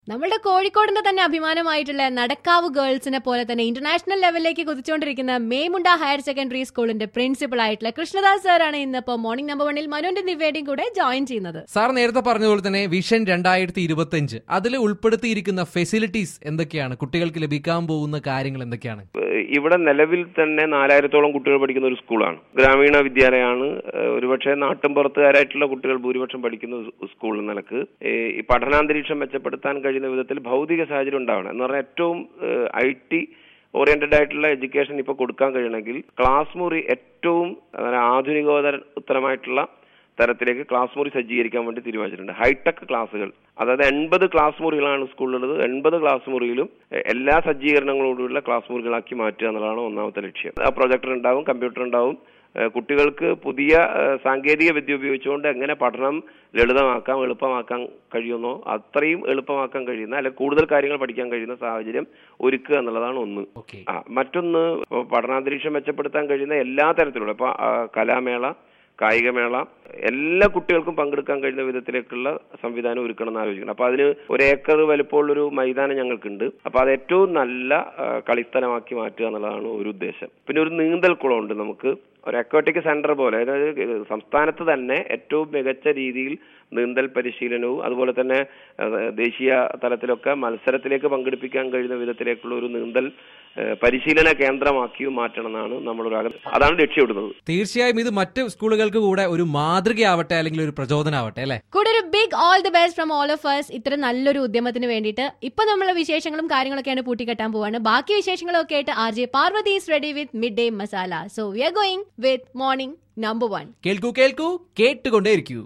നമ്മളുടെ കോഴിക്കോടിന്റെ തന്നെ അഭിമാനമായിട്ടുള്ള നടക്കാവ് ഗേൾസിനെ പോലെ തന്നെ ഇന്റർനാഷണൽ ലെവലിലേക്ക് കുതിച്ചുകൊണ്ടിരിക്കുന്ന മേമുണ്ട ഹയർ സെക്കൻഡറി സ്കൂളിന്റെ പ്രിൻസിപ്പൾ ആയിട്ടുള്ള കൃഷ്ണദാസ് സാറാണ് ഇന്നിപ്പോ മോർണിംഗ് നമ്പർ വണ്ണിൽ മനുവിന്റെ നിവേദിയും കൂടെ ജോയിൻ ചെയ്യുന്നത് സാർ നേരത്തെ പറഞ്ഞതുപോലെ തന്നെ വിഷൻ രണ്ടായിരത്തി ഇരുപത്തി അഞ്ച് അതിൽ ഉൾപ്പെടുത്തിയിരിക്കുന്ന ഫെസിലിറ്റീസ് എന്തൊക്കെയാണ് കുട്ടികൾക്ക് ലഭിക്കാൻ പോകുന്ന കാര്യങ്ങൾ എന്തൊക്കെയാണ് ഏഹ് ഇവിടെ നിലവിൽ തന്നെ നാലായിരത്തോളം കുട്ടികൾ പഠിക്കുന്ന ഒരു സ്കൂളാണ് ഗ്രാമീണ വിദ്യാലയമാണ് ഏഹ് ഒരുപക്ഷെ നാട്ടിൻപുറത്തുകാരായിട്ടുള്ള കുട്ടികൾ ഭൂരിപക്ഷം പഠിക്കുന്ന സ് സ്കൂൾ എന്ന നിലക്ക് ഏഹ് ഈ പഠനാന്തരീക്ഷം മെച്ചപ്പെടുത്താൻ കഴിയുന്ന വിധത്തിൽ ഭൗതിക സാഹചര്യം ഉണ്ടാവണം എന്ന് പറഞ്ഞാൽ ഏറ്റവും ഐ ടി ഓറിയന്റഡ് ആയിട്ടുള്ള എഡ്യൂക്കേഷൻ ഇപ്പൊ കൊടുക്കാൻ കഴിയണമെങ്കിൽ ക്ലാസ് മുറി ഏറ്റവും അതായത് ആധുനികോത്തരമായിട്ടുള്ള തരത്തിലേക്ക് ക്ലാസ് മുറി സജ്ജീകരിക്കാൻ വേണ്ടി തീരുമാനിച്ചിട്ടുണ്ട് ഹൈടെക് ക്ലാസ്സുകൾ അതായത് എൺപത് ക്ലാസ് മുറികളാണ് സ്കൂളിലുള്ളത് എൺപത് ക്ലാസ് മുറിയിലും എ- എല്ലാ സജ്ജീകരണങ്ങളോടുള്ള ക്ലാസ് മുറികളാക്കി മാറ്റുക എന്നുള്ളതാണ് ഒന്നാമത്തെ ലക്ഷ്യം ആ പ്രൊജക്ടർ ഉണ്ടാവും കമ്പ്യൂട്ടർ ഉണ്ടാവും ഏഹ് കുട്ടികൾക്ക് പുതിയ ഏഹ് സാങ്കേതിക വിദ്യ ഉപയോഗിച്ചുകൊണ്ട് എങ്ങനെ പഠനം ലളിതമാക്കാം എളുപ്പമാക്കാൻ കഴിയുന്നോ അത്രയും എളുപ്പമാക്കാൻ കഴിയുന്ന അല്ലെങ്കിൽ കൂടുതൽ കാര്യങ്ങൾ പഠിക്കാൻ കഴിയുന്ന സാഹചര്യം ഒരുക്കുക എന്നുള്ളതാണ് ഒന്ന് ഓക്കെ ആ മറ്റൊന്ന് ഇപ്പൊ പഠനാന്തരീക്ഷം മെച്ചപ്പെടുത്താൻ കഴിയുന്ന എല്ലാ തരത്തിലുള്ള ഇപ്പൊ ആ, കലാമേള കായികമേള എല്ലാ കുട്ടികൾക്കും പങ്കെടുക്കാൻ കഴിയുന്ന വിധത്തിലേക്കുള്ള സംവിധാനം ഒരുക്കണം എന്ന് ആലോചിക്കണം അപ്പൊ അതിന് ഒരു ഏക്കർ വലിപ്പമുള്ളൊരു മൈതാനം ഞങ്ങൾക്കുണ്ട് അപ്പൊ അത് ഏറ്റവും നല്ല ആ, കളിസ്ഥലമാക്കി മാറ്റുക എന്നുള്ളതാണ് ഒരു ഉദ്ദേശം പിന്നെ ഒരു നീന്തൽ കുളമുണ്ട് നമുക്ക് ഒരു അക്വാട്ടിക് സെന്റർ പോലെ അതായത് സംസ്ഥാനത്ത് തന്നെ ഏറ്റവും മികച്ച രീതിയിൽ നീന്തൽ പരിശീലനവും അതുപോലെ തന്നെ ആ, ദേശീയ തലത്തിലൊക്കെ മത്സരത്തിലേക്ക് പങ്കെടുപ്പിക്കാൻ കഴിയുന്ന വിധത്തിലേക്കുള്ള ഒരു നീന്തൽ ആ, പരിശീലന കേന്ദ്രമാക്കിയും മാറ്റണം എന്നാണ് നമ്മളൊരു ആഗ്രഹം അതാണ് ലക്ഷ്യമിടുന്നത് തീർച്ചയായും ഇത് മറ്റ് സ്കൂളുകൾക്ക് കൂടെ ഒരു മാതൃകയാവട്ടെ അല്ലെങ്കിൽ ഒരു പ്രചോദനമാവട്ടെ അല്ലെ കൂടെ ഒരു big all the best from all of us ഇത്ര നല്ലൊരു ഉദ്യമത്തിന് വേണ്ടിയിട്ട് ഇപ്പൊ നമ്മളെ വിശേഷങ്ങളും കാര്യങ്ങളൊക്കെയാണ് പൂട്ടിക്കെട്ടാൻ പോവാണ് ബാക്കി വിശേഷങ്ങളൊക്കെ ആയിട്ട് R J Parvathy is ready with mid day masala so we are going with morning number one കേൾക്കൂ കേൾക്കൂ കേട്ടുകൊണ്ടേയിരിക്കൂ